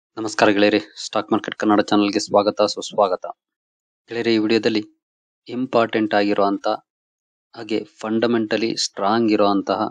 ನಮಸ್ಕಾರ ಗೆಳೆಯರಿ stock market Kannada ಚಾನಲ್ಗೆ ಸ್ವಾಗತ ಸುಸ್ವಾಗತ ಗೆಳೆಯರಿ ಈ ವಿಡಿಯೋದಲ್ಲಿ ಇಂಪಾರ್ಟೆಂಟ್ ಆಗಿರುವಂತ ಹಾಗೆ ಫಂಡಮೆಂಟಲಿ ಸ್ಟ್ರಾಂಗ್ ಇರುವಂತಹ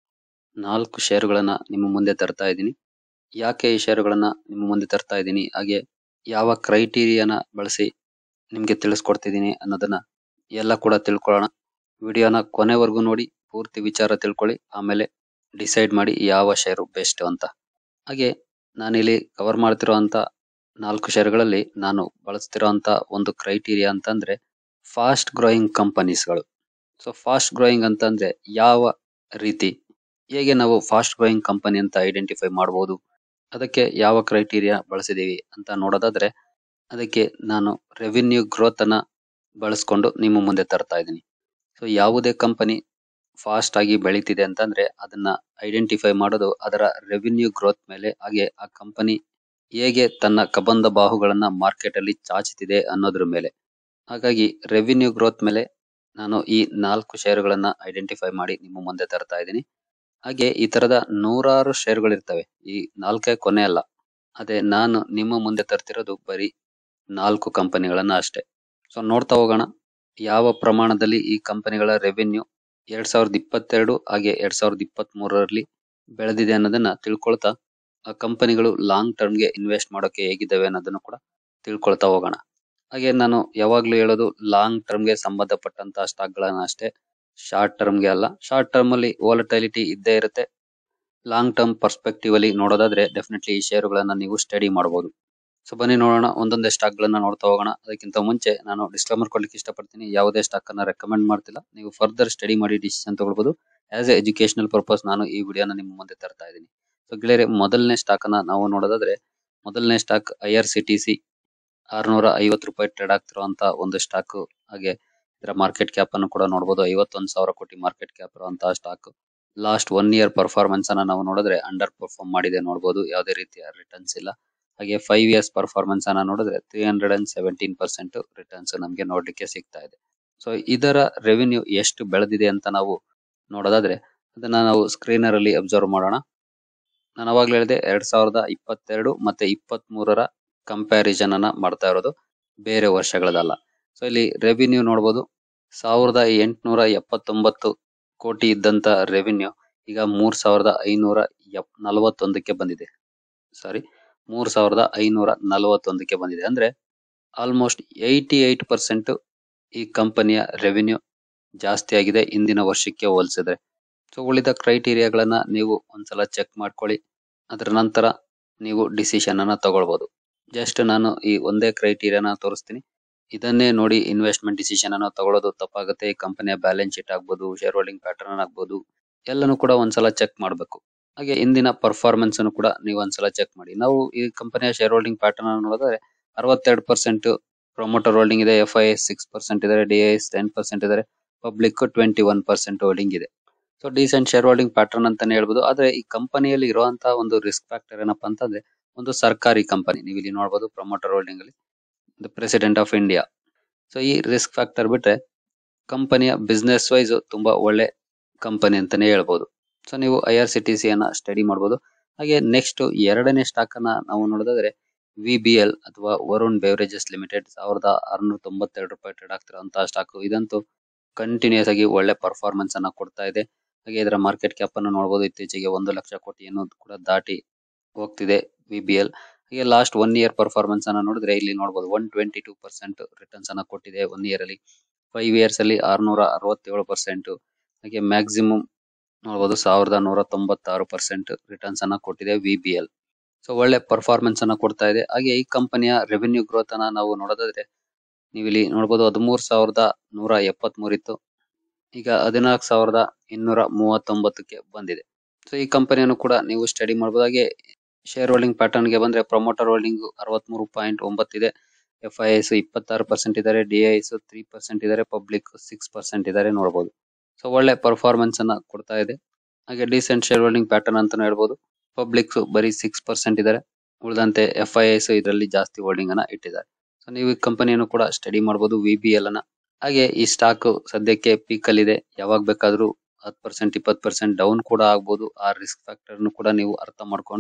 ನಾಲ್ಕು ಷೇರುಗಳನ್ನ ನಿಮ್ಮ ಮುಂದೆ ತರ್ತಾ ಇದ್ದೀನಿ ಯಾಕೆ ಈ ಷೇರುಗಳನ್ನ ನಿಮ್ಮ ಮುಂದೆ ತರ್ತಾ ಇದ್ದೀನಿ ಹಾಗೆ ಯಾವ ಕ್ರೈಟೀರಿಯಾನ ಬಳಸಿ ನಿಮ್ಗೆ ತಿಳಿಸ್ಕೊಡ್ತಿದ್ದೀನಿ ಅನ್ನೋದನ್ನ ಎಲ್ಲ ಕೂಡ ತಿಳ್ಕೊಳ್ಳೋಣ ವಿಡಿಯೋನ ಕೊನೆವರೆಗೂ ನೋಡಿ ಪೂರ್ತಿ ವಿಚಾರ ತಿಳ್ಕೊಳ್ಳಿ ಆಮೇಲೆ ಡಿಸೈಡ್ ಮಾಡಿ ಯಾವ ಷೇರು ಬೆಸ್ಟ್ ಅಂತ ಹಾಗೆ ನಾನಿಲ್ಲಿ ಕವರ್ ಮಾಡ್ತಿರೋಂತ ನಾಲ್ಕು ಷೇರುಗಳಲ್ಲಿ ನಾನು ಬಳಸ್ತಿರೋಂತ ಒಂದು ಕ್ರೈಟೀರಿಯಾ ಅಂತಂದ್ರೆ ಫಾಸ್ಟ್ ಗ್ರೋಯಿಂಗ್ ಕಂಪನೀಸ್ಗಳು ಸೊ ಫಾಸ್ಟ್ ಗ್ರೋಯಿಂಗ್ ಅಂತಂದ್ರೆ ಯಾವ ರೀತಿ ಹೇಗೆ ನಾವು ಫಾಸ್ಟ್ ಗ್ರೋಯಿಂಗ್ ಕಂಪನಿ ಅಂತ ಐಡೆಂಟಿಫೈ ಮಾಡಬಹುದು ಅದಕ್ಕೆ ಯಾವ ಕ್ರೈಟೀರಿಯಾ ಬಳಸಿದೀವಿ ಅಂತ ನೋಡೋದಾದ್ರೆ ಅದಕ್ಕೆ ನಾನು ರೆವಿನ್ಯೂ ಗ್ರೋತ್ ಅನ್ನ ಬಳಸ್ಕೊಂಡು ನಿಮ್ಮ ಮುಂದೆ ತರ್ತಾ ಇದ್ದೀನಿ ಸೊ ಯಾವುದೇ ಕಂಪನಿ ಫಾಸ್ಟ್ ಆಗಿ ಬೆಳೀತಿದೆ ಅಂತಂದ್ರೆ ಅದನ್ನ ಐಡೆಂಟಿಫೈ ಮಾಡೋದು ಅದರ ರೆವಿನ್ಯೂ ಗ್ರೋತ್ ಮೇಲೆ ಹಾಗೆ ಆ ಕಂಪನಿ ಹೇಗೆ ತನ್ನ ಕಬಂಧ ಬಾಹುಗಳನ್ನ ಮಾರ್ಕೆಟ್ ಅಲ್ಲಿ ಚಾಚುತ್ತಿದೆ ಅನ್ನೋದ್ರ ಮೇಲೆ ಹಾಗಾಗಿ ರೆವಿನ್ಯೂ ಗ್ರೋತ್ ಮೇಲೆ ನಾನು ಈ ನಾಲ್ಕು ಷೇರುಗಳನ್ನ ಐಡೆಂಟಿಫೈ ಮಾಡಿ ನಿಮ್ಮ ಮುಂದೆ ತರ್ತಾ ಇದ್ದೀನಿ ಹಾಗೆ ಈ ತರದ ನೂರಾರು ಷೇರುಗಳಿರ್ತವೆ ಈ ನಾಲ್ಕೇ ಕೊನೆ ಅಲ್ಲ ಅದೇ ನಾನು ನಿಮ್ಮ ಮುಂದೆ ತರ್ತಿರೋದು ಬರೀ ನಾಲ್ಕು ಕಂಪನಿಗಳನ್ನ ಅಷ್ಟೇ ಸೊ ನೋಡ್ತಾ ಹೋಗೋಣ ಯಾವ ಪ್ರಮಾಣದಲ್ಲಿ ಈ ಕಂಪನಿಗಳ ರೆವೆನ್ಯೂ ಎರಡ್ ಸಾವಿರದ ಇಪ್ಪತ್ತೆರಡು ಹಾಗೆ ಎರಡ್ ಸಾವಿರದ ಇಪ್ಪತ್ತ್ ಮೂರರಲ್ಲಿ ಬೆಳೆದಿದೆ ಅನ್ನೋದನ್ನ ತಿಳ್ಕೊಳ್ತಾ ಆ ಕಂಪನಿಗಳು ಲಾಂಗ್ ಟರ್ಮ್ಗೆ ಇನ್ವೆಸ್ಟ್ ಮಾಡೋಕೆ ಹೇಗಿದ್ದಾವೆ ಅನ್ನೋದನ್ನು ಕೂಡ ತಿಳ್ಕೊಳ್ತಾ ಹೋಗೋಣ ಹಾಗೆ ನಾನು ಯಾವಾಗ್ಲೂ ಹೇಳೋದು ಲಾಂಗ್ ಟರ್ಮ್ಗೆ ಸಂಬಂಧಪಟ್ಟಂತ ಸ್ಟಾಕ್ ಗಳನ್ನ ಅಷ್ಟೇ ಶಾರ್ಟ್ ಟರ್ಮ್ಗೆ ಅಲ್ಲ ಶಾರ್ಟ್ ಟರ್ಮ್ ಅಲ್ಲಿ ವಾಲಟೈಲಿಟಿ ಇದ್ದೇ ಇರುತ್ತೆ ಲಾಂಗ್ ಟರ್ಮ್ ಪರ್ಸ್ಪೆಕ್ಟಿವ್ ಅಲ್ಲಿ ನೋಡೋದಾದ್ರೆ ಡೆಫಿನೆಟ್ಲಿ ಈ ಷೇರುಗಳನ್ನ ನೀವು ಸ್ಟಡಿ ಮಾಡಬಹುದು ಸೊ ಬನ್ನಿ ನೋಡೋಣ ಒಂದೊಂದೇ ಸ್ಟಾಕ್ ಗಳನ್ನ ನೋಡ್ತಾ ಹೋಗೋಣ ಅದಕ್ಕಿಂತ ಮುಂಚೆ ನಾನು ಡಿಸ್ಕ್ಲೇಮರ್ ಕೊಡ್ಲಿಕ್ಕೆ ಇಷ್ಟಪಡ್ತೀನಿ ಯಾವುದೇ ಸ್ಟಾಕ್ ಅನ್ನ ರೆಕಮೆಂಡ್ ಮಾಡ್ತಿಲ್ಲ ನೀವು ಫರ್ದರ್ ಸ್ಟಡಿ ಮಾಡಿ ಡಿಸಿಷನ್ ತಗೊಳ್ಬಹುದು ಆಸ್ ಎ ಎಜುಕೇಶನಲ್ ಪರ್ಪಸ್ ನಾನು ಈ ವಿಡಿಯೋನ ನಿಮ್ಮ ಮುಂದೆ ತರ್ತಾ ಇದ್ದೀನಿ ಸೊ ಗೆಳೆಯರೆ ಮೊದಲನೇ ಸ್ಟಾಕ್ ಅನ್ನ ನಾವು ನೋಡೋದಾದ್ರೆ ಮೊದಲನೇ stock I R C T C ಆರ್ನೂರ ಐವತ್ತು ರೂಪಾಯಿ ಟ್ರೇಡ್ ಆಗ್ತಿರುವಂತ ಒಂದು ಸ್ಟಾಕ್ ಹಾಗೆ ಇದರ ಮಾರ್ಕೆಟ್ ಕ್ಯಾಪ್ ಅನ್ನು ಕೂಡ ನೋಡಬಹುದು ಐವತ್ತೊಂದು ಸಾವಿರ ಕೋಟಿ ಮಾರ್ಕೆಟ್ ಕ್ಯಾಪ್ ಇರುವಂತಹ stock last one year performance ಅನ್ನ ನಾವು ನೋಡಿದ್ರೆ ಅಂಡರ್ ಪರ್ಫಾರ್ಮ್ ಮಾಡಿದೆ ನೋಡಬಹುದು ಯಾವುದೇ ರೀತಿಯ ರಿಟರ್ನ್ಸ್ ಇಲ್ಲ ಹಾಗೆ ಫೈವ್ ಇಯರ್ಸ್ ಪರ್ಫಾರ್ಮೆನ್ಸ್ ಅನ್ನ ನೋಡಿದ್ರೆ three hundred and seventeen percent returns ನಮಗೆ ನೋಡ್ಲಿಕ್ಕೆ ಸಿಗ್ತಾ ಇದೆ ಸೊ ಇದರ ರೆವಿನ್ಯೂ ಎಷ್ಟು ಬೆಳೆದಿದೆ ಅಂತ ನಾವು ನೋಡೋದಾದ್ರೆ ಅದನ್ನ ನಾವು ಸ್ಕ್ರೀನರ್ ಅಲ್ಲಿ ಅಬ್ಸರ್ವ್ ಮಾಡೋಣ ನಾನು ಅವಾಗ್ಲೇ ಹೇಳಿದೆ ಎರಡ್ ಸಾವಿರದ ಇಪ್ಪತ್ತೆರಡು ಮತ್ತೆ ಇಪ್ಪತ್ತ್ ಮೂರರ ಕಂಪ್ಯಾರಿಸನ್ ಅನ್ನ ಮಾಡ್ತಾ ಇರೋದು ಬೇರೆ ವರ್ಷಗಳದಲ್ಲ ಸೊ ಇಲ್ಲಿ ರೆವಿನ್ಯೂ ನೋಡಬಹುದು ಸಾವಿರದ ಎಂಟುನೂರ ಎಪ್ಪತ್ತೊಂಬತ್ತು ಕೋಟಿ ಇದ್ದಂತ ರೆವಿನ್ಯೂ ಈಗ ಮೂರ್ ಸಾವಿರದ ಐನೂರ ಎಪ್ ನಲವತ್ತೊಂದಕ್ಕೆ ಬಂದಿದೆ ಸಾರಿ ಮೂರ್ ಸಾವಿರದ ಐನೂರ ನಲವತ್ತೊಂದಕ್ಕೆ ಬಂದಿದೆ ಅಂದ್ರೆ ಆಲ್ಮೋಸ್ಟ್ ಏಯ್ಟಿ ಏಟ್ ಪರ್ಸೆಂಟ್ ಈ ಕಂಪನಿಯ ರೆವಿನ್ಯೂ ಜಾಸ್ತಿ ಆಗಿದೆ ಇಂದಿನ ವರ್ಷಕ್ಕೆ ಹೋಲಿಸಿದ್ರೆ ಸೊ ಉಳಿದ ಕ್ರೈಟೀರಿಯಾಗಳನ್ನ ನೀವು ಒಂದ್ಸಲ ಚೆಕ್ ಮಾಡ್ಕೊಳ್ಳಿ ಅದರ ನಂತರ ನೀವು ಡಿಸಿಷನ್ ಅನ್ನ ತಗೊಳ್ಬಹುದು ಜಸ್ಟ್ ನಾನು ಈ ಒಂದೇ ಕ್ರೈಟೀರಿಯಾನ ತೋರಿಸ್ತೀನಿ ಇದನ್ನೇ ನೋಡಿ ಇನ್ವೆಸ್ಟ್ಮೆಂಟ್ ಡಿಸಿಷನ್ ಅನ್ನ ತಗೊಳ್ಳೋದು ತಪ್ಪಾಗುತ್ತೆ ಈ ಕಂಪನಿಯ ಬ್ಯಾಲೆನ್ಸ್ ಶೀಟ್ ಆಗ್ಬೋದು ಶೇರ್ ಹೋಲ್ಡಿಂಗ್ ಪ್ಯಾಟರ್ನ್ ಆಗ್ಬೋದು ಎಲ್ಲನೂ ಕೂಡ ಒಂದ್ಸಲ ಚೆಕ್ ಮಾಡಬೇಕು ಹಾಗೆ ಇಂದಿನ ಪರ್ಫಾರ್ಮೆನ್ಸ್ ಅನ್ನು ಕೂಡ ನೀವು ಒಂದ್ಸಲ ಚೆಕ್ ಮಾಡಿ ನಾವು ಈ ಕಂಪನಿಯ ಶೇರ್ ಹೋಲ್ಡಿಂಗ್ ಪ್ಯಾಟರ್ನ್ ಅನ್ನು ನೋಡಿದ್ರೆ ಅರವತ್ತೆರಡು ಪರ್ಸೆಂಟ್ ಪ್ರೊಮೋಟರ್ ಹೋಲ್ಡಿಂಗ್ ಇದೆ ಎಫ್ ಐ ಸಿಕ್ಸ್ ಪರ್ಸೆಂಟ್ ಇದಾರೆ ಡಿ ಐ ಟೆನ್ ಪರ್ಸೆಂಟ್ ಇದಾರೆ public twenty one percent holding ಇದೆ so decent share holding pattern ಅಂತಾನೆ ಹೇಳ್ಬೋದು ಆದ್ರೆ ಈ ಕಂಪನಿಯಲ್ಲಿ ಇರುವಂತಹ ಒಂದು ರಿಸ್ಕ್ ಫ್ಯಾಕ್ಟರ್ ಏನಪ್ಪಾ ಅಂತಂದ್ರೆ ಒಂದು ಸರ್ಕಾರಿ ಕಂಪನಿ ನೀವು ಇಲ್ಲಿ ನೋಡಬಹುದು ಪ್ರೊಮೋಟರ್ ಹೋಲ್ಡಿಂಗ್ ಅಲ್ಲಿ the president of India so ಈ ರಿಸ್ಕ್ ಫ್ಯಾಕ್ಟರ್ ಬಿಟ್ರೆ ಕಂಪನಿಯ ಬಿಸ್ನೆಸ್ ವೈಸ್ ತುಂಬಾ ಒಳ್ಳೆ ಕಂಪನಿ ಅಂತಾನೆ ಹೇಳ್ಬೋದು ಸೊ ನೀವು I R C T C ಅನ್ನ ಸ್ಟಡಿ ಮಾಡಬಹುದು ಹಾಗೆ ನೆಕ್ಸ್ಟ್ ಎರಡನೇ ಸ್ಟಾಕ್ ಅನ್ನ ನಾವು ನೋಡೋದಾದ್ರೆ ವಿ ಬಿ ಎಲ್ ಅಥವಾ ವರುಣ್ ಬೆವರೇಜಸ್ ಲಿಮಿಟೆಡ್ ಸಾವಿರದ ಆರುನೂರ ತೊಂಬತ್ತೆರಡು ರೂಪಾಯಿ ಟ್ರೇಡ್ ಆಗ್ತಿರುವಂತಹ ಸ್ಟಾಕ್ ಇದಂತೂ ಕಂಟಿನ್ಯೂಸ್ ಆಗಿ ಒಳ್ಳೆ ಪರ್ಫಾರ್ಮೆನ್ಸ್ ಅನ್ನ ಕೊಡ್ತಾ ಇದೆ ಹಾಗೆ ಇದರ ಮಾರ್ಕೆಟ್ ಕ್ಯಾಪ್ ಅನ್ನು ನೋಡಬಹುದು ಇತ್ತೀಚೆಗೆ ಒಂದು ಲಕ್ಷ ಕೋಟಿಯನ್ನು ಕೂಡ ದಾಟಿ ಹೋಗ್ತಿದೆ ವಿ ಬಿ ಎಲ್ ಹಾಗೆ ಲಾಸ್ಟ್ ಒನ್ ಇಯರ್ ಪರ್ಫಾರ್ಮೆನ್ಸ್ ಅನ್ನ ನೋಡಿದ್ರೆ ಇಲ್ಲಿ ನೋಡಬಹುದು one twenty two percent returns ಅನ್ನ ಕೊಟ್ಟಿದೆ ಒನ್ ಇಯರ್ ಅಲ್ಲಿ ಫೈವ್ ಇಯರ್ಸ್ ಅಲ್ಲಿ ಆರ್ನೂರ ಅರವತ್ತೇಳು ಪರ್ಸೆಂಟ್ ಹಾಗೆ ಮ್ಯಾಕ್ಸಿಮಮ್ ನೋಡಬಹುದು ಸಾವಿರದ ನೂರ ತೊಂಬತ್ತಾರು ಪರ್ಸೆಂಟ್ ರಿಟರ್ನ್ಸ್ ಅನ್ನ ಕೊಟ್ಟಿದೆ ವಿ ಬಿ ಎಲ್ ಸೊ ಒಳ್ಳೆ ಪರ್ಫಾರ್ಮೆನ್ಸ್ ಅನ್ನ ಕೊಡ್ತಾ ಇದೆ ಹಾಗೆ ಈ ಕಂಪನಿಯ ರೆವೆನ್ಯೂ ಗ್ರೋತ್ ಅನ್ನ ನಾವು ನೋಡೋದಾದ್ರೆ ನೀವು ಇಲ್ಲಿ ನೋಡಬಹುದು ಹದಿಮೂರ್ ಸಾವಿರದ ನೂರ ಎಪ್ಪತ್ತ್ ಇತ್ತು ಈಗ ಹದಿನಾಲ್ಕು ಸಾವಿರದ ಇನ್ನೂರ ಮೂವತ್ತೊಂಬತ್ತಕ್ಕೆ ಬಂದಿದೆ ಸೊ ಈ ಕಂಪನಿಯನ್ನು ಕೂಡ ನೀವು ಸ್ಟಡಿ ಮಾಡಬಹುದು ಹಾಗೆ ಶೇರ್ ಹೋಲ್ಡಿಂಗ್ ಪ್ಯಾಟರ್ನ್ ಗೆ ಬಂದ್ರೆ ಪ್ರೊಮೋಟರ್ ಹೋಲ್ಡಿಂಗ್ ಅರವತ್ಮೂರು ಪಾಯಿಂಟ್ ಒಂಬತ್ತಿದೆ ಎಫ್ ಐ ಎಸ್ ಇಪ್ಪತ್ತಾರು ಪರ್ಸೆಂಟ್ ಇದಾರೆ D I S three percent ಇದಾರೆ ಪಬ್ಲಿಕ್ ಸಿಕ್ಸ್ ಪರ್ಸೆಂಟ್ ಇದಾರೆ ನೋಡಬಹುದು ಸೊ ಒಳ್ಳೆ ಪರ್ಫಾರ್ಮೆನ್ಸ್ ಅನ್ನ ಕೊಡ್ತಾ ಇದೆ ಹಾಗೆ ಡಿಸೆಂಟ್ ಶೇರ್ ಹೋಲ್ಡಿಂಗ್ ಪ್ಯಾಟರ್ನ್ ಅಂತಾನು ಹೇಳ್ಬೋದು ಪಬ್ಲಿಕ್ ಬರೀ ಸಿಕ್ಸ್ ಪರ್ಸೆಂಟ್ ಇದಾರೆ ಉಳಿದಂತೆ ಎಫ್ ಐ ಎಸ್ ಇದರಲ್ಲಿ ಜಾಸ್ತಿ ಹೋಲ್ಡಿಂಗ್ ಅನ್ನ ಇಟ್ಟಿದ್ದಾರೆ ಸೊ ನೀವು ಈ ಕಂಪನಿಯನ್ನು ಕೂಡ ಸ್ಟಡಿ ಮಾಡಬಹುದು ವಿ ಬಿ ಎಲ್ ಅನ್ನ ಹಾಗೆ ಈ ಸ್ಟಾಕ್ ಸದ್ಯಕ್ಕೆ ಪೀಕ್ ಅಲ್ಲಿ ಇದೆ ಯಾವಾಗ ಬೇಕಾದ್ರೂ ಹತ್ತು ಪರ್ಸೆಂಟ್ ಇಪ್ಪತ್ತು ಪರ್ಸೆಂಟ್ ಡೌನ್ ಕೂಡ ಆಗ್ಬೋದು ಆ ರಿಸ್ಕ್ ಫ್ಯಾಕ್ಟರ್ ಕೂಡ ನೀವು ಅರ್ಥ ಮಾಡ್ಕೊಂಡು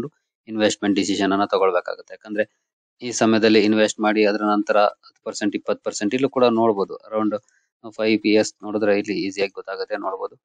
ಇನ್ವೆಸ್ಟ್ಮೆಂಟ್ ಡಿಸಿಷನ್ ಅನ್ನ ತಗೊಳ್ಬೇಕಾಗುತ್ತೆ ಯಾಕಂದ್ರೆ ಈ ಸಮಯದಲ್ಲಿ ಇನ್ವೆಸ್ಟ್ ಮಾಡಿ ಅದರ ನಂತರ ಹತ್ತು ಪರ್ಸೆಂಟ್ ಇಪ್ಪತ್ತು ಪರ್ಸೆಂಟ್ ಇಲ್ಲೂ ಕೂಡ ನೋಡಬಹುದು ಅರೌಂಡ್ ಫೈವ್ ಇಯರ್ಸ್ ನೋಡಿದ್ರೆ ಇಲ್ಲಿ ಈಸಿಯಾಗಿ ಗೊತ್ತಾಗುತ್ತೆ ನೋಡಬಹುದು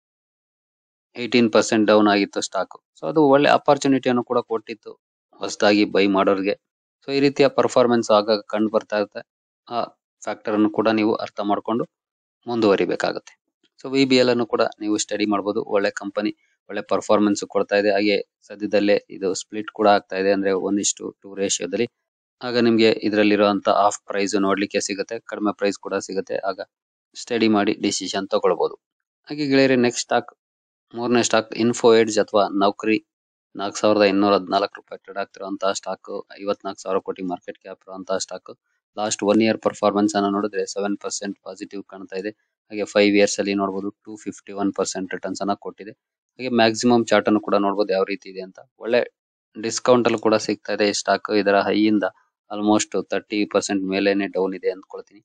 ಏಯ್ಟೀನ್ ಪರ್ಸೆಂಟ್ ಡೌನ್ ಆಗಿತ್ತು ಸ್ಟಾಕ್ ಸೊ ಅದು ಒಳ್ಳೆ ಅಪಾರ್ಚುನಿಟಿಯನ್ನು ಕೂಡ ಕೊಟ್ಟಿತ್ತು ಹೊಸದಾಗಿ ಬೈ ಮಾಡೋರಿಗೆ ಸೊ ಈ ರೀತಿಯ ಪರ್ಫಾರ್ಮೆನ್ಸ್ ಆಗಾಗ ಕಂಡು ಬರ್ತಾ ಇರುತ್ತೆ ಆ ಫ್ಯಾಕ್ಟರ್ ಅನ್ನು ಕೂಡ ನೀವು ಅರ್ಥ ಮಾಡ್ಕೊಂಡು ಮುಂದುವರಿಬೇಕಾಗುತ್ತೆ ಸೊ ವಿ ಬಿ ಎಲ್ ಅನ್ನು ಕೂಡ ನೀವು ಸ್ಟಡಿ ಮಾಡಬಹುದು ಒಳ್ಳೆ ಕಂಪನಿ ಒಳ್ಳೆ ಪರ್ಫಾರ್ಮೆನ್ಸ್ ಕೊಡ್ತಾ ಇದೆ ಹಾಗೆ ಸದ್ಯದಲ್ಲೇ ಇದು ಸ್ಪ್ಲಿಟ್ ಕೂಡ ಆಗ್ತಾ ಇದೆ ಅಂದ್ರೆ ಒನ್ ಇಷ್ಟು ಟೂ ರೇಷಿಯೋದಲ್ಲಿ ಆಗ ನಿಮ್ಗೆ ಇದರಲ್ಲಿರುವಂತ ಆಫ್ ಪ್ರೈಸ್ ನೋಡ್ಲಿಕ್ಕೆ ಸಿಗುತ್ತೆ ಕಡಿಮೆ ಪ್ರೈಸ್ ಕೂಡ ಸಿಗುತ್ತೆ ಆಗ ಸ್ಟಡಿ ಮಾಡಿ ಡಿಸಿಷನ್ ತಗೊಳ್ಬಹುದು ಹಾಗೆ ಗೆಳೆಯರೆ ನೆಕ್ಸ್ಟ್ ಸ್ಟಾಕ್ ಮೂರನೇ ಸ್ಟಾಕ್ ಇನ್ಫೋ ಎಡ್ಜ್ ಅಥವಾ ನೌಕರಿ ನಾಲ್ಕು ಸಾವಿರದ ಇನ್ನೂರ ಹದಿನಾಲ್ಕು ರೂಪಾಯಿ ಟ್ರೇಡ್ ಆಗ್ತಿರುವಂತಹ ಸ್ಟಾಕ್ ಐವತ್ನಾಲ್ಕು ಸಾವಿರ ಕೋಟಿ ಮಾರ್ಕೆಟ್ ಕ್ಯಾಪ್ ಇರುವಂತಹ stock last one year performance ಅನ್ನು ನೋಡಿದ್ರೆ ಸೆವೆನ್ ಪರ್ಸೆಂಟ್ ಪಾಸಿಟಿವ್ ಕಾಣ್ತಾ ಇದೆ ಹಾಗೆ ಫೈವ್ ಇಯರ್ಸ್ ಅಲ್ಲಿ ನೋಡಬಹುದು two fifty one percent returns ಅನ್ನ ಕೊಟ್ಟಿದೆ ಹಾಗೆ ಮ್ಯಾಕ್ಸಿಮಮ್ ಚಾರ್ಟ್ ಅನ್ನು ಕೂಡ ನೋಡಬಹುದು ಯಾವ ರೀತಿ ಇದೆ ಅಂತ ಒಳ್ಳೆ ಡಿಸ್ಕೌಂಟ್ ಅಲ್ಲಿ ಕೂಡ ಸಿಗ್ತಾ ಇದೆ ಈ ಸ್ಟಾಕ್ ಇದರ ಹೈ ಇಂದ ಆಲ್ಮೋಸ್ಟ್ ತರ್ಟಿ ಪರ್ಸೆಂಟ್ ಮೇಲೇನೆ ಡೌನ್ ಇದೆ ಅಂದ್ಕೊಳ್ತೀನಿ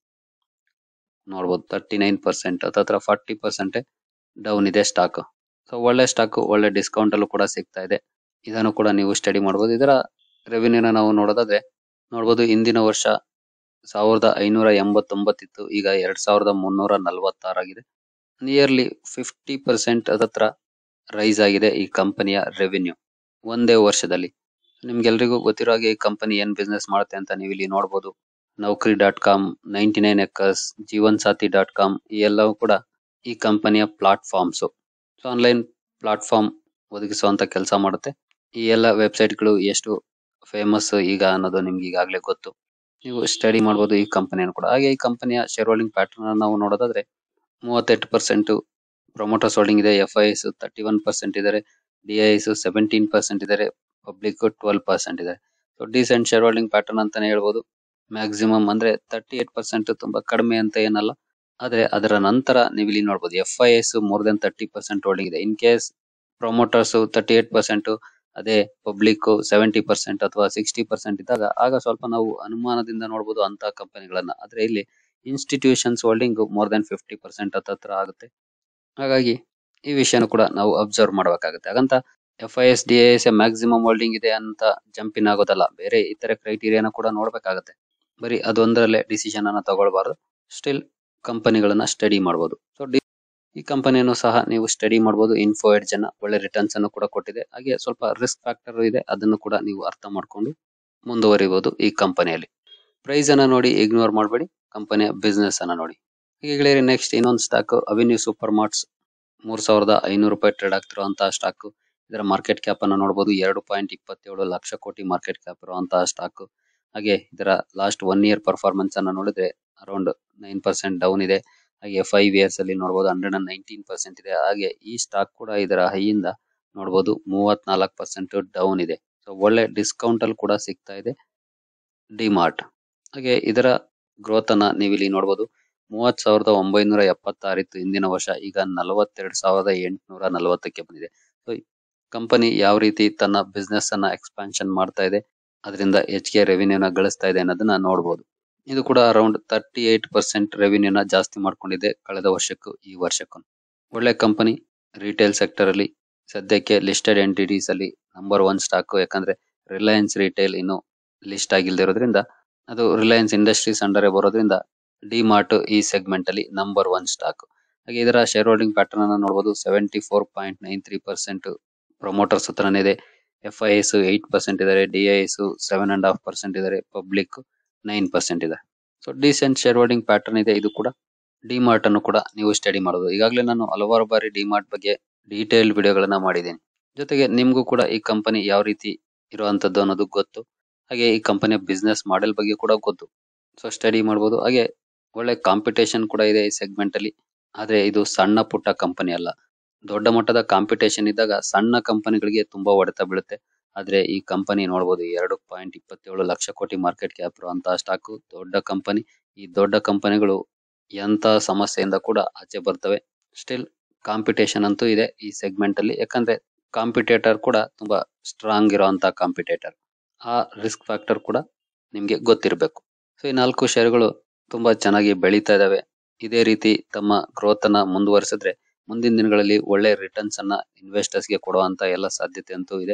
ನೋಡಬಹುದು ತರ್ಟಿ ನೈನ್ ಪರ್ಸೆಂಟ್ ಹತ್ರ ಫಾರ್ಟಿ ಪರ್ಸೆಂಟ್ ಡೌನ್ ಇದೆ ಸ್ಟಾಕ್ ಸೊ ಒಳ್ಳೆ ಸ್ಟಾಕ್ ಒಳ್ಳೆ ಡಿಸ್ಕೌಂಟ್ ಅಲ್ಲೂ ಕೂಡ ಸಿಗ್ತಾ ಇದೆ ಇದನ್ನು ಕೂಡ ನೀವು ಸ್ಟಡಿ ಮಾಡಬಹುದು ಇದರ ರೆವಿನ್ಯೂನ ನಾವು ನೋಡೋದಾದ್ರೆ ನೋಡಬಹುದು ಹಿಂದಿನ ವರ್ಷ ಸಾವಿರದ ಐನೂರ ಎಂಬತ್ತೊಂಬತ್ತಿತ್ತು ಈಗ ಎರಡ್ ಸಾವಿರದ ಮುನ್ನೂರ ನಲವತ್ತಾರಾಗಿದೆ ನಿಯರ್ಲಿ ಫಿಫ್ಟಿ ಪರ್ಸೆಂಟ್ ಅದತ್ರ ರೈಸ್ ಆಗಿದೆ ಈ ಕಂಪನಿಯ ರೆವಿನ್ಯೂ ಒಂದೇ ವರ್ಷದಲ್ಲಿ ನಿಮ್ಗೆಲ್ರಿಗೂ ಗೊತ್ತಿರೋ ಹಾಗೆ ಈ ಕಂಪನಿ ಏನ್ ಬಿಸ್ನೆಸ್ ಮಾಡುತ್ತೆ ಅಂತ ನೀವು ಇಲ್ಲಿ ನೋಡಬಹುದು Naukri dot com ninety nine acres Jeevan Sathi dot com ಈ ಎಲ್ಲವೂ ಕೂಡ ಈ ಕಂಪನಿಯ ಪ್ಲಾಟ್ಫಾರ್ಮ್ಸ್ ಸೊ ಆನ್ಲೈನ್ ಪ್ಲಾಟ್ಫಾರ್ಮ್ ಒದಗಿಸುವಂತ ಕೆಲಸ ಮಾಡುತ್ತೆ ಈ ಎಲ್ಲ ವೆಬ್ಸೈಟ್ಗಳು ಎಷ್ಟು ಫೇಮಸ್ ಈಗ ಅನ್ನೋದು ನಿಮ್ಗೆ ಈಗಾಗಲೇ ಗೊತ್ತು ನೀವು ಸ್ಟಡಿ ಮಾಡಬಹುದು ಈ ಕಂಪನಿಯನ್ನು ಕೂಡ ಹಾಗೆ ಈ ಕಂಪನಿಯ ಶೇರ್ ಹೋಲ್ಡಿಂಗ್ ಪ್ಯಾಟರ್ನ್ ನಾವು ನೋಡೋದಾದ್ರೆ ಮೂವತ್ತೆಂಟು ಪರ್ಸೆಂಟ್ ಪ್ರೊಮೋಟರ್ಸ್ ಹೋಲ್ಡಿಂಗ್ ಇದೆ F I S thirty one percent ಇದಾರೆ D I S seventeen percent ಇದಾರೆ ಪಬ್ಲಿಕ್ ಟ್ವೆಲ್ ಪರ್ಸೆಂಟ್ ಇದೆ so decent share holding pattern ಅಂತಾನೆ ಹೇಳ್ಬೋದು ಮ್ಯಾಕ್ಸಿಮಮ್ ಅಂದ್ರೆ ತರ್ಟಿ ಏಟ್ ಪರ್ಸೆಂಟ್ ತುಂಬಾ ಕಡಿಮೆ ಅಂತ ಏನಲ್ಲ ಆದ್ರೆ ಅದರ ನಂತರ ನೀವು ಇಲ್ಲಿ ನೋಡಬಹುದು F I S more than thirty percent holding ಇದೆ in case promoters thirty eight percent ಅದೇ ಪಬ್ಲಿಕ್ ಸೆವೆಂಟಿ ಪರ್ಸೆಂಟ್ ಅಥವಾ ಸಿಕ್ಸ್ಟಿ ಪರ್ಸೆಂಟ್ ಇದ್ದಾಗ ಆಗ ಸ್ವಲ್ಪ ನಾವು ಅನುಮಾನದಿಂದ ನೋಡಬಹುದು ಅಂತ ಕಂಪನಿಗಳನ್ನ ಆದ್ರೆ ಇಲ್ಲಿ institutions holding more than fifty percent ಹತ್ರ ಆಗುತ್ತೆ ಹಾಗಾಗಿ ಈ ವಿಷಯನೂ ಕೂಡ ನಾವು ಅಬ್ಸರ್ವ್ ಮಾಡಬೇಕಾಗುತ್ತೆ ಹಾಗಂತ F I S D S maximum holding ಇದೆ ಅಂತ ಜಂಪಿನ್ ಆಗೋದಲ್ಲ ಬೇರೆ ಇತರೆ ಕ್ರೈಟೀರಿಯಾನ ಕೂಡ ನೋಡ್ಬೇಕಾಗುತ್ತೆ ಬರೀ ಅದೊಂದರಲ್ಲೇ ಡಿಸಿಷನ್ ಅನ್ನ ತಗೊಳ್ಬಾರ್ದು ಸ್ಟಿಲ್ ಕಂಪನಿಗಳನ್ನ ಸ್ಟಡಿ ಮಾಡಬಹುದು ಸೊ ಈ ಕಂಪನಿಯನ್ನು ಸಹ ನೀವು ಸ್ಟಡಿ ಮಾಡಬಹುದು ಇನ್ಫೋ ಎಡ್ಜ್ ಅನ್ನ ಒಳ್ಳೆ ರಿಟರ್ನ್ಸ್ ಅನ್ನು ಕೂಡ ಕೊಟ್ಟಿದೆ ಹಾಗೆ ಸ್ವಲ್ಪ ರಿಸ್ಕ್ ಫ್ಯಾಕ್ಟರ್ ಇದೆ ಅದನ್ನು ಕೂಡ ನೀವು ಅರ್ಥ ಮಾಡ್ಕೊಂಡು ಮುಂದುವರಿಬಹುದು ಈ ಕಂಪನಿಯಲ್ಲಿ ಪ್ರೈಸ್ ಅನ್ನ ನೋಡಿ ಇಗ್ನೋರ್ ಮಾಡಬೇಡಿ ಕಂಪನಿಯ ಬಿಸ್ನೆಸ್ ಅನ್ನ ನೋಡಿ ಹೀಗೆ ನೆಕ್ಸ್ಟ್ ಇನ್ನೊಂದು ಸ್ಟಾಕ್ ಅವೆನ್ಯೂ ಸೂಪರ್ ಮಾರ್ಟ್ಸ್ ಮೂರ್ ಸಾವಿರದ ಐನೂರು ರೂಪಾಯಿ ಟ್ರೇಡ್ ಆಗ್ತಿರುವಂತಹ ಸ್ಟಾಕ್ ಇದರ ಮಾರ್ಕೆಟ್ ಕ್ಯಾಪ್ ಅನ್ನು ನೋಡಬಹುದು ಎರಡು ಪಾಯಿಂಟ್ ಇಪ್ಪತ್ತೇಳು ಲಕ್ಷ ಕೋಟಿ ಮಾರ್ಕೆಟ್ ಕ್ಯಾಪ್ ಇರುವಂತಹ ಸ್ಟಾಕ್ ಹಾಗೆ ಇದರ ಲಾಸ್ಟ್ ಒನ್ ಇಯರ್ ಪರ್ಫಾರ್ಮೆನ್ಸ್ ಅನ್ನ ನೋಡಿದ್ರೆ ಅರೌಂಡ್ ನೈನ್ ಪರ್ಸೆಂಟ್ ಡೌನ್ ಇದೆ ಹಾಗೆ ಫೈವ್ ಇಯರ್ಸ್ ಅಲ್ಲಿ ನೋಡಬಹುದು ಹಂಡ್ರೆಡ್ ಅಂಡ್ ನೈನ್ಟೀನ್ ಪರ್ಸೆಂಟ್ ಇದೆ ಹಾಗೆ ಈ ಸ್ಟಾಕ್ ಕೂಡ ಇದರ ಹೈಯಿಂದ ನೋಡಬಹುದು ಮೂವತ್ನಾಲ್ಕು ಪರ್ಸೆಂಟ್ ಡೌನ್ ಇದೆ ಸೊ ಒಳ್ಳೆ ಡಿಸ್ಕೌಂಟ್ ಅಲ್ಲಿ ಕೂಡ ಸಿಗ್ತಾ ಇದೆ ಡಿಮಾರ್ಟ್ ಹಾಗೆ ಇದರ ಗ್ರೋತ್ ಅನ್ನ ನೀವು ಇಲ್ಲಿ ನೋಡಬಹುದು ಮೂವತ್ ಸಾವಿರದ ಒಂಬೈನೂರ ಎಪ್ಪತ್ತಾರಿತ್ತು ಹಿಂದಿನ ವರ್ಷ ಈಗ ನಲವತ್ತೆರಡು ಸಾವಿರದ ಎಂಟುನೂರ ನಲವತ್ತಕ್ಕೆ ಬಂದಿದೆ ಸೊ ಕಂಪನಿ ಯಾವ ರೀತಿ ತನ್ನ ಬಿಸ್ನೆಸ್ ಅನ್ನ ಎಕ್ಸ್ಪಾನ್ಷನ್ ಮಾಡ್ತಾ ಇದೆ ಅದರಿಂದ ಹೆಚ್ಚಿಗೆ ರೆವಿನ್ಯೂನ ಗಳಿಸ್ತಾ ಇದೆ ಅನ್ನೋದನ್ನ ನೋಡಬಹುದು ಇದು ಕೂಡ ಅರೌಂಡ್ ತರ್ಟಿ ಏಟ್ ಪರ್ಸೆಂಟ್ ರೆವಿನ್ಯೂನ ಜಾಸ್ತಿ ಮಾಡ್ಕೊಂಡಿದೆ ಕಳೆದ ವರ್ಷಕ್ಕೂ ಈ ವರ್ಷಕ್ಕೂ ಒಳ್ಳೆ ಕಂಪನಿ ರಿಟೇಲ್ ಸೆಕ್ಟರ್ ಅಲ್ಲಿ ಸದ್ಯಕ್ಕೆ ಲಿಸ್ಟೆಡ್ ಎಂಟಿಟೀಸ್ ಅಲ್ಲಿ ನಂಬರ್ ಒನ್ ಸ್ಟಾಕ್ ಯಾಕಂದ್ರೆ ರಿಲಯನ್ಸ್ ರಿಟೇಲ್ ಇನ್ನು ಲಿಸ್ಟ್ ಆಗಿಲ್ದಿರೋದ್ರಿಂದ ಅದು ರಿಲಯನ್ಸ್ ಇಂಡಸ್ಟ್ರೀಸ್ ಅಂಡರ್ ಬರೋದ್ರಿಂದ ಡಿಮಾರ್ಟ್ ಈ ಸೆಗ್ಮೆಂಟ್ ಅಲ್ಲಿ ನಂಬರ್ ಒನ್ ಸ್ಟಾಕ್ ಹಾಗೆ ಇದರ ಶೇರ್ ಹೋಲ್ಡಿಂಗ್ ಪ್ಯಾಟರ್ನ್ ಅನ್ನು ನೋಡಬಹುದು seventy four point nine three percent promoters ಹತ್ರನೇ ಇದೆ F I S eight percent ಇದಾರೆ D I S seven and half percent ಇದಾರೆ ಪಬ್ಲಿಕ್ ನೈನ್ ಪರ್ಸೆಂಟ್ ಇದೆ so decent share holding pattern ಇದೆ ಇದು ಕೂಡ ಡಿಮಾರ್ಟ್ ಅನ್ನು ಕೂಡ ನೀವು ಸ್ಟಡಿ ಮಾಡಬಹುದು ಈಗಾಗಲೇ ನಾನು ಹಲವಾರು ಬಾರಿ ಡಿಮಾರ್ಟ್ ಬಗ್ಗೆ ಡೀಟೇಲ್ ವಿಡಿಯೋಗಳನ್ನ ಮಾಡಿದ್ದೀನಿ ಜೊತೆಗೆ ನಿಮ್ಗೂ ಕೂಡ ಈ ಕಂಪನಿ ಯಾವ ರೀತಿ ಇರುವಂತದ್ದು ಅನ್ನೋದು ಗೊತ್ತು ಹಾಗೆ ಈ ಕಂಪನಿಯ ಬಿಸ್ನೆಸ್ ಮಾಡೆಲ್ ಬಗ್ಗೆ ಕೂಡ ಗೊತ್ತು ಸೊ ಸ್ಟಡಿ ಮಾಡಬಹುದು ಹಾಗೆ ಒಳ್ಳೆ ಕಾಂಪಿಟೇಷನ್ ಕೂಡ ಇದೆ ಈ ಸೆಗ್ಮೆಂಟ್ ಅಲ್ಲಿ ಆದ್ರೆ ಇದು ಸಣ್ಣ ಪುಟ್ಟ ಕಂಪನಿ ಅಲ್ಲ ದೊಡ್ಡ ಮಟ್ಟದ ಕಾಂಪಿಟೇಷನ್ ಇದ್ದಾಗ ಸಣ್ಣ ಕಂಪನಿಗಳಿಗೆ ತುಂಬಾ ಹೊಡೆತ ಬೀಳುತ್ತೆ ಆದ್ರೆ ಈ ಕಂಪನಿ ನೋಡಬಹುದು ಎರಡು ಪಾಯಿಂಟ್ ಇಪ್ಪತ್ತೇಳು ಲಕ್ಷ ಕೋಟಿ ಮಾರ್ಕೆಟ್ ಕ್ಯಾಪ್ ಇರುವಂತಹ ಸ್ಟಾಕ್ ದೊಡ್ಡ ಕಂಪನಿ ಈ ದೊಡ್ಡ ಕಂಪನಿಗಳು ಎಂತ ಸಮಸ್ಯೆಯಿಂದ ಕೂಡ ಆಚೆ ಬರ್ತವೆ ಸ್ಟಿಲ್ ಕಾಂಪಿಟೇಷನ್ ಅಂತೂ ಇದೆ ಈ ಸೆಗ್ಮೆಂಟ್ ಅಲ್ಲಿ ಯಾಕಂದ್ರೆ ಕಾಂಪಿಟೇಟರ್ ಕೂಡ ತುಂಬಾ ಸ್ಟ್ರಾಂಗ್ ಇರುವಂತಹ ಕಾಂಪಿಟೇಟರ್ ಆ ರಿಸ್ಕ್ ಫ್ಯಾಕ್ಟರ್ ಕೂಡ ನಿಮ್ಗೆ ಗೊತ್ತಿರಬೇಕು ಸೊ ಈ ನಾಲ್ಕು ಷೇರುಗಳು ತುಂಬಾ ಚೆನ್ನಾಗಿ ಬೆಳೀತಾ ಇದಾವೆ ಇದೇ ರೀತಿ ತಮ್ಮ ಗ್ರೋತ್ ಅನ್ನ ಮುಂದುವರಿಸಿದ್ರೆ ಮುಂದಿನ ದಿನಗಳಲ್ಲಿ ಒಳ್ಳೆ ರಿಟರ್ನ್ಸ್ ಅನ್ನ ಇನ್ವೆಸ್ಟರ್ಸ್ ಗೆ ಕೊಡುವಂತ ಎಲ್ಲ ಸಾಧ್ಯತೆ ಅಂತೂ ಇದೆ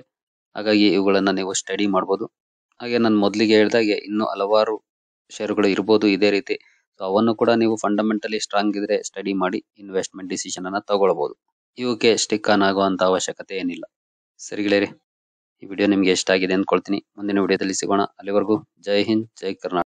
ಹಾಗಾಗಿ ಇವುಗಳನ್ನ ನೀವು ಸ್ಟಡಿ ಮಾಡ್ಬೋದು ಹಾಗೆ ನಾನು ಮೊದಲಿಗೆ ಹೇಳ್ದಾಗೆ ಇನ್ನು ಹಲವಾರು ಷೇರುಗಳು ಇರ್ಬೋದು ಇದೇ ರೀತಿ ಸೊ ಅವನ್ನು ಕೂಡ ನೀವು ಫಂಡಮೆಂಟಲಿ ಸ್ಟ್ರಾಂಗ್ ಇದ್ರೆ ಸ್ಟಡಿ ಮಾಡಿ ಇನ್ವೆಸ್ಟ್ಮೆಂಟ್ ಡಿಸಿಷನ್ ಅನ್ನ ತಗೊಳ್ಬಹುದು ಇವಕ್ಕೆ ಸ್ಟಿಕ್ ಆನ್ ಆಗುವಂತ ಅವಶ್ಯಕತೆ ಏನಿಲ್ಲ ಸರಿ ಗೆಳೆಯರೆ ಈ ವಿಡಿಯೋ ನಿಮ್ಗೆ ಇಷ್ಟ ಆಗಿದೆ ಅಂದ್ಕೊಳ್ತೀನಿ ಮುಂದಿನ ವಿಡಿಯೋದಲ್ಲಿ ಸಿಗೋಣ ಅಲ್ಲಿವರೆಗೂ ಜೈ ಹಿಂದ್ ಜೈ ಕರ್ನಾಟಕ